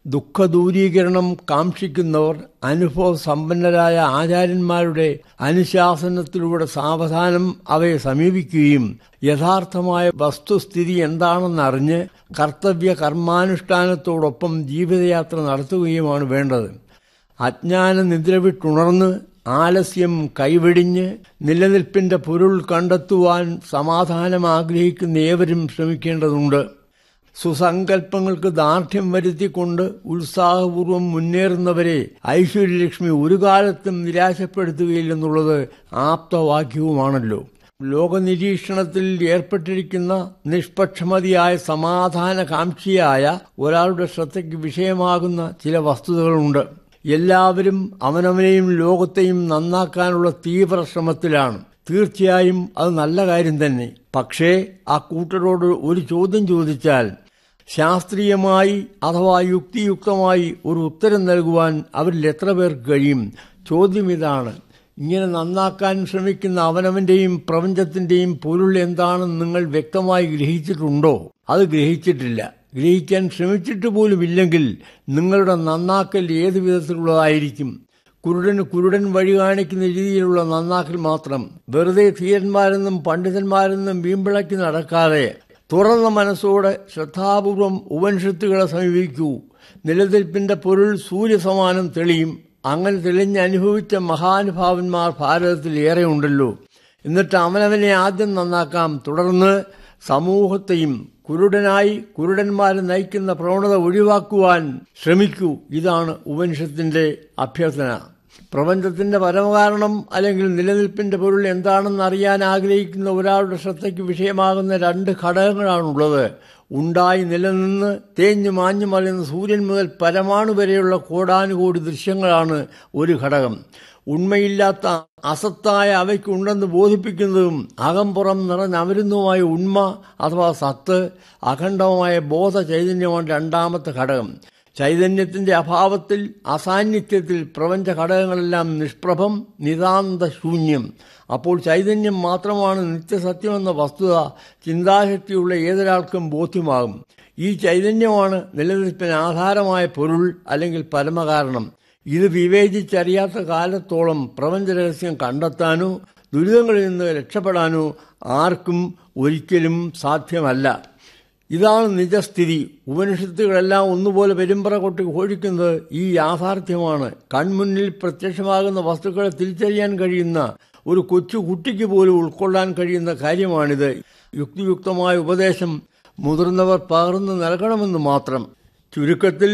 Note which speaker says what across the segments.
Speaker 1: ദുഃഖദൂരീകരണം കാക്ഷിക്കുന്നവർ അനുഭവ സമ്പന്നരായ ആചാര്യന്മാരുടെ അനുശാസനത്തിലൂടെ സാവധാനം അവയെ സമീപിക്കുകയും യഥാർത്ഥമായ വസ്തുസ്ഥിതി എന്താണെന്നറിഞ്ഞ് കർത്തവ്യ കർമാനുഷ്ഠാനത്തോടൊപ്പം ജീവിതയാത്ര നടത്തുകയുമാണ് വേണ്ടത് അജ്ഞാന നിദ്ര വിട്ടുണർന്ന് ആലസ്യം കൈവെടിഞ്ഞ് നിലനിൽപ്പിന്റെ പൊരുൾ കണ്ടെത്തുവാൻ സമാധാനം ആഗ്രഹിക്കുന്ന ഏവരും ശ്രമിക്കേണ്ടതുണ്ട് സുസങ്കല്പങ്ങൾക്ക് ദാർഢ്യം വരുത്തിക്കൊണ്ട് ഉത്സാഹപൂർവം മുന്നേറുന്നവരെ ഐശ്വര്യലക്ഷ്മി ഒരു കാലത്തും നിരാശപ്പെടുത്തുകയില്ലെന്നുള്ളത് ആപ്തവാക്യവുമാണല്ലോ ലോകനിരീക്ഷണത്തിൽ ഏർപ്പെട്ടിരിക്കുന്ന നിഷ്പക്ഷമതിയായ സമാധാനകാംക്ഷിയായ ഒരാളുടെ ശ്രദ്ധയ്ക്ക് വിഷയമാകുന്ന ചില വസ്തുതകളുണ്ട് എല്ലാവരും അവനവനെയും ലോകത്തെയും നന്നാക്കാനുള്ള തീവ്ര ശ്രമത്തിലാണ് തീർച്ചയായും അത് നല്ല കാര്യം തന്നെ പക്ഷേ ആ കൂട്ടരോട് ഒരു ചോദ്യം ചോദിച്ചാൽ ശാസ്ത്രീയമായി അഥവാ യുക്തിയുക്തമായി ഒരു ഉത്തരം നൽകുവാൻ അവരിൽ എത്ര പേർക്ക് കഴിയും ചോദ്യം ഇതാണ് ഇങ്ങനെ നന്നാക്കാൻ ശ്രമിക്കുന്ന അവനവന്റെയും പ്രപഞ്ചത്തിന്റെയും പൊരുൾ എന്താണെന്ന് നിങ്ങൾ വ്യക്തമായി ഗ്രഹിച്ചിട്ടുണ്ടോ അത് ഗ്രഹിച്ചിട്ടില്ല ഗ്രഹിക്കാൻ ശ്രമിച്ചിട്ട് പോലും ഇല്ലെങ്കിൽ നിങ്ങളുടെ നന്നാക്കൽ ഏത് വിധത്തിലുള്ളതായിരിക്കും കുരുടന് കുരുടൻ വഴി കാണിക്കുന്ന രീതിയിലുള്ള നന്നാക്കൽ മാത്രം വെറുതെ ധീരന്മാരെന്നും പണ്ഡിതന്മാരെന്നും വീമ്പിളക്കി നടക്കാതെ തുറന്ന മനസ്സോടെ ശ്രദ്ധാപൂർവം ഉപനിഷത്തുകളെ സമീപിക്കൂ നിലനിൽപ്പിന്റെ പൊരുൾ സൂര്യസമാനം തെളിയും അങ്ങനെ തെളിഞ്ഞ് അനുഭവിച്ച മഹാനുഭാവന്മാർ ഭാരതത്തിൽ ഏറെയുണ്ടല്ലോ എന്നിട്ട് അവനവനെ ആദ്യം നന്നാക്കാം തുടർന്ന് സമൂഹത്തെയും കുരുടനായി കുരുടന്മാരെ നയിക്കുന്ന പ്രവണത ഒഴിവാക്കുവാൻ ശ്രമിക്കൂ ഇതാണ് ഉപനിഷത്തിന്റെ അഭ്യർത്ഥന പ്രപഞ്ചത്തിന്റെ പരമകാരണം അല്ലെങ്കിൽ നിലനിൽപ്പിന്റെ പൊരുൾ എന്താണെന്ന് അറിയാൻ ആഗ്രഹിക്കുന്ന ഒരാളുടെ ശ്രദ്ധയ്ക്ക് വിഷയമാകുന്ന രണ്ട് ഘടകങ്ങളാണുള്ളത് ഉണ്ടായി നിലനിന്ന് തേഞ്ഞു മാഞ്ഞു മറിയുന്ന സൂര്യൻ മുതൽ പരമാണു വരെയുള്ള കോടാനുകോടി ദൃശ്യങ്ങളാണ് ഒരു ഘടകം ഉണ്മയില്ലാത്ത അസത്തായ അവയ്ക്കുണ്ടെന്ന് ബോധിപ്പിക്കുന്നതും അകംപുറം നിറഞ്ഞമരുന്നതുമായ ഉണ്മ അഥവാ സത്ത് അഖണ്ഡമായ ബോധ ചൈതന്യമാണ് രണ്ടാമത്തെ ഘടകം ചൈതന്യത്തിന്റെ അഭാവത്തിൽ അസാന്നിധ്യത്തിൽ പ്രപഞ്ച ഘടകങ്ങളെല്ലാം നിഷ്പ്രഭം നിതാന്ത ശൂന്യം അപ്പോൾ ചൈതന്യം മാത്രമാണ് നിത്യസത്യമെന്ന വസ്തുത ചിന്താശക്തിയുള്ള ഏതൊരാൾക്കും ബോധ്യമാകും ഈ ചൈതന്യമാണ് നിലനിൽപ്പിന് ആധാരമായ പൊരുൾ അല്ലെങ്കിൽ പരമകാരണം ഇത് വിവേചിച്ചറിയാത്ത കാലത്തോളം പ്രപഞ്ച രഹസ്യം കണ്ടെത്താനോ ദുരിതങ്ങളിൽ നിന്ന് രക്ഷപ്പെടാനോ ആർക്കും ഒരിക്കലും സാധ്യമല്ല ഇതാണ് നിജസ്ഥിതി ഉപനിഷത്തുകളെല്ലാം ഒന്നുപോലെ പെരുമ്പറ കൊട്ടി ഘോഷിക്കുന്നത് ഈ യാഥാർത്ഥ്യമാണ് കൺമുന്നിൽ പ്രത്യക്ഷമാകുന്ന വസ്തുക്കളെ തിരിച്ചറിയാൻ കഴിയുന്ന ഒരു കൊച്ചു കുട്ടിക്ക് പോലും ഉൾക്കൊള്ളാൻ കഴിയുന്ന കാര്യമാണിത് യുക്തിയുക്തമായ ഉപദേശം മുതിർന്നവർ പകർന്നു നൽകണമെന്ന് മാത്രം ചുരുക്കത്തിൽ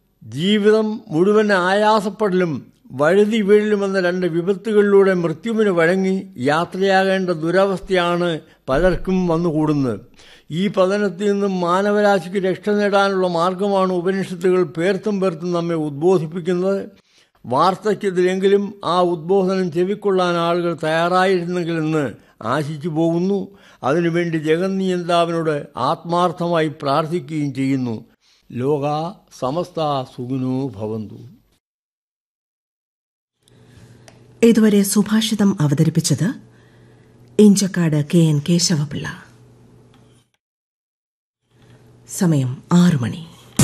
Speaker 1: ജീവിതം മുഴുവൻ ആയാസപ്പെടലും വഴുതി വീഴലുമെന്ന രണ്ട് വിപത്തുകളിലൂടെ മൃത്യുവിന് വഴങ്ങി യാത്രയാകേണ്ട ദുരവസ്ഥയാണ് പലർക്കും വന്നുകൂടുന്നത് ഈ പതനത്തിൽ നിന്നും മാനവരാശിക്ക് രക്ഷ നേടാനുള്ള മാർഗമാണ് ഉപനിഷത്തുകൾ പേർത്തും പേർത്തും നമ്മെ ഉദ്ബോധിപ്പിക്കുന്നത് വാർദ്ധക്യത്തിലെങ്കിലും ആ ഉദ്ബോധനം ചെവിക്കൊള്ളാൻ ആളുകൾ തയ്യാറായിരുന്നെങ്കിലെന്ന് ആശിച്ചു പോകുന്നു അതിനുവേണ്ടി ജഗന്നിയന്താവിനോട് ആത്മാർത്ഥമായി പ്രാർത്ഥിക്കുകയും ചെയ്യുന്നു ലോക സമസ്ത സുഖിനോ ഭവന്തു
Speaker 2: ഇതുവരെ സുഭാഷിതം അവതരിപ്പിച്ചത് ഇഞ്ചക്കാട് കെ എൻ കേശവപിള്ള സമയം ആറു മണി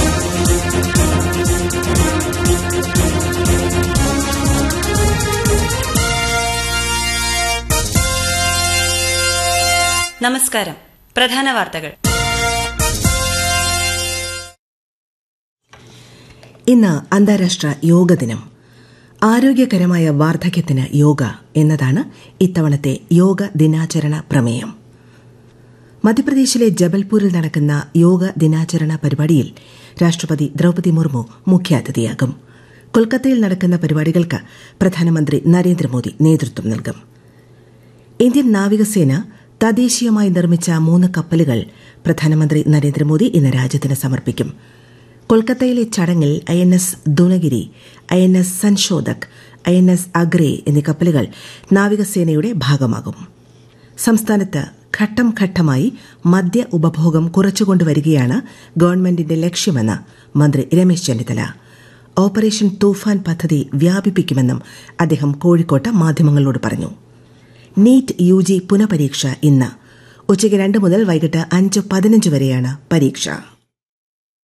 Speaker 3: നമസ്കാരം പ്രധാന വാർത്തകൾ
Speaker 2: ഇന്ന് അന്താരാഷ്ട്ര യോഗ ദിനം ആരോഗ്യകരമായ വാർദ്ധക്യത്തിന് യോഗ എന്നതാണ് ഇത്തവണത്തെ യോഗ ദിനാചരണ പ്രമേയം മധ്യപ്രദേശിലെ ജബൽപൂരിൽ നടക്കുന്ന യോഗ ദിനാചരണ പരിപാടിയിൽ രാഷ്ട്രപതി ദ്രൌപതി മുർമു മുഖ്യാതിഥിയാകും കൊൽക്കത്തയിൽ നടക്കുന്ന പരിപാടികൾക്ക് പ്രധാനമന്ത്രി നരേന്ദ്രമോദി നേതൃത്വം നൽകും ഇന്ത്യൻ നാവികസേന തദ്ദേശീയമായി നിർമ്മിച്ച മൂന്ന് കപ്പലുകൾ പ്രധാനമന്ത്രി നരേന്ദ്രമോദി ഇന്ന് രാജ്യത്തിന് സമർപ്പിക്കും കൊൽക്കത്തയിലെ ചടങ്ങിൽ I N S Dunagiri I N S Sanshodhak I N S Agray എന്നീ കപ്പലുകൾ നാവികസേനയുടെ ഭാഗമാകും സംസ്ഥാനത്ത് ഘട്ടം ഘട്ടമായി മദ്യ ഉപഭോഗം കുറച്ചുകൊണ്ടുവരികയാണ് ഗവൺമെന്റിന്റെ ലക്ഷ്യമെന്ന് മന്ത്രി രമേശ് ചെന്നിത്തല ഓപ്പറേഷൻ തൂഫാൻ പദ്ധതി വ്യാപിപ്പിക്കുമെന്നും അദ്ദേഹം കോഴിക്കോട്ട് മാധ്യമങ്ങളോട് പറഞ്ഞു നീറ്റ് യു ജി പുനഃപരീക്ഷ ഇന്ന് ഉച്ചയ്ക്ക് രണ്ട് മുതൽ വൈകിട്ട് അഞ്ച് പതിനഞ്ച് വരെയാണ് പരീക്ഷ